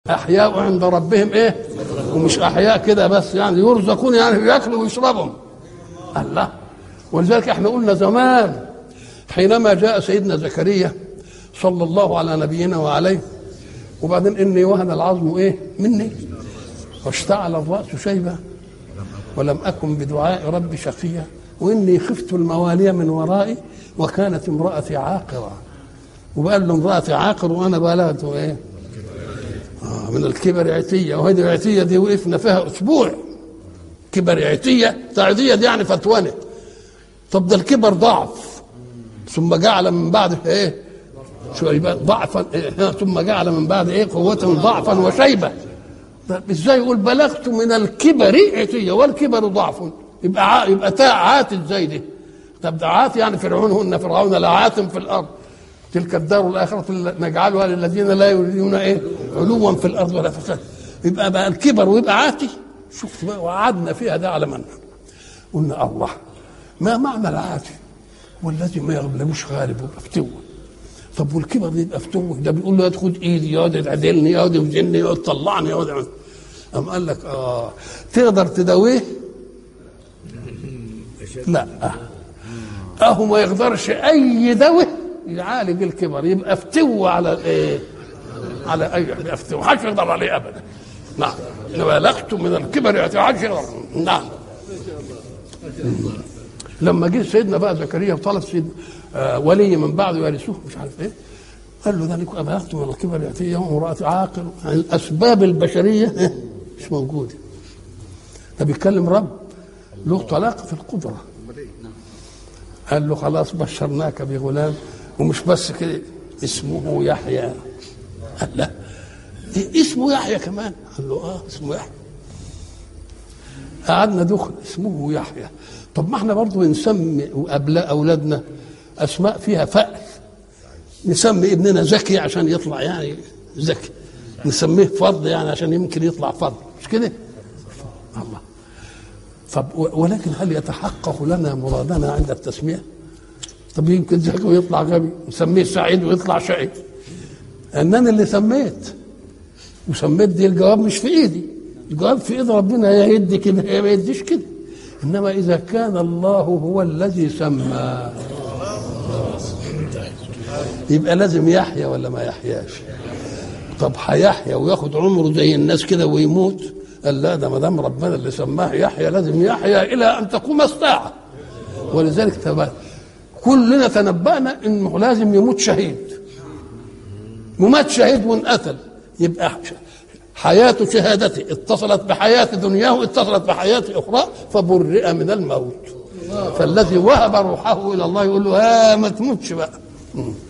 احياء عند ربهم ايه ومش احياء كده بس يعني يرزقون يعني ياكلوا ويشربوا الله ولذلك احنا قلنا زمان حينما جاء سيدنا زكريا صلى الله على نبينا وعليه وبعدين اني وهن العظم ايه مني واشتعل الراس شيبه ولم اكن بدعاء ربي شقيا واني خفت الموالي من ورائي وكانت امراتي عاقره وقال له امراتي عاقر وانا بلغت ايه آه من الكبر عتيه وهذه العتيه دي وقفنا فيها اسبوع كبر عتيه تعديه دي يعني فتوانه طب ده الكبر ضعف ثم جعل من بعد ايه شيبة ضعفا إيه؟ ثم جعل من بعد ايه قوة ضعفا وشيبة ازاي يقول بلغت من الكبر عتية والكبر ضعف يبقى ع... يبقى تاء عات ازاي دي طب ده عات يعني فرعون هن فرعون لعات في الارض تلك الدار الاخرة نجعلها للذين لا يريدون ايه علوا في الارض ولا فساد يبقى بقى الكبر ويبقى عاتي شفت بقى وقعدنا فيها ده على من قلنا الله ما معنى العاتي والذي ما يغلبوش غالب وفتوه طب والكبر ده يبقى فتوه ده بيقول له يا خد ايدي يقعد يعدلني يقعد يوزني يقعد يطلعني يقعد يعمل قام قال لك اه تقدر تداويه؟ لا اهو ما يقدرش اي دواء يعالج الكبر يبقى فتوه على الايه؟ على اي يبقى فتوه محدش يقدر عليه ابدا نعم بلغت من الكبر محدش يقدر نعم لما جه سيدنا بقى زكريا وطلب سيدنا آه ولي من بعده يرثوه مش عارف ايه قال له ذلك ابلغت من الكبر ياتي يوم امراه عاقل يعني الاسباب البشريه مش موجوده ده بيتكلم رب له طلاق في القدره قال له خلاص بشرناك بغلام ومش بس كده اسمه يحيى قال لا إيه اسمه يحيى كمان قال له اه اسمه يحيى قعدنا دخل اسمه يحيى طب ما احنا برضه نسمي ابناء اولادنا اسماء فيها فأل نسمي ابننا زكي عشان يطلع يعني زكي نسميه فرد يعني عشان يمكن يطلع فرد مش كده الله طب ولكن هل يتحقق لنا مرادنا عند التسميه طب يمكن زكي ويطلع غبي نسميه سعيد ويطلع شقي انني اللي سميت وسميت دي الجواب مش في ايدي الجواب في ايد ربنا يا يدي كده يا ما يديش كده انما اذا كان الله هو الذي سمى يبقى لازم يحيا ولا ما يحياش طب هيحيا وياخد عمره زي الناس كده ويموت قال لا ده ما دام ربنا اللي سماه يحيا لازم يحيا الى ان تقوم الساعه ولذلك تبقى كلنا تنبأنا انه لازم يموت شهيد ومات شهيد وانقتل يبقى حياة شهادته اتصلت بحياة دنياه اتصلت بحياة أخرى فبرئ من الموت فالذي وهب روحه إلى الله يقول له ها ما تموتش بقى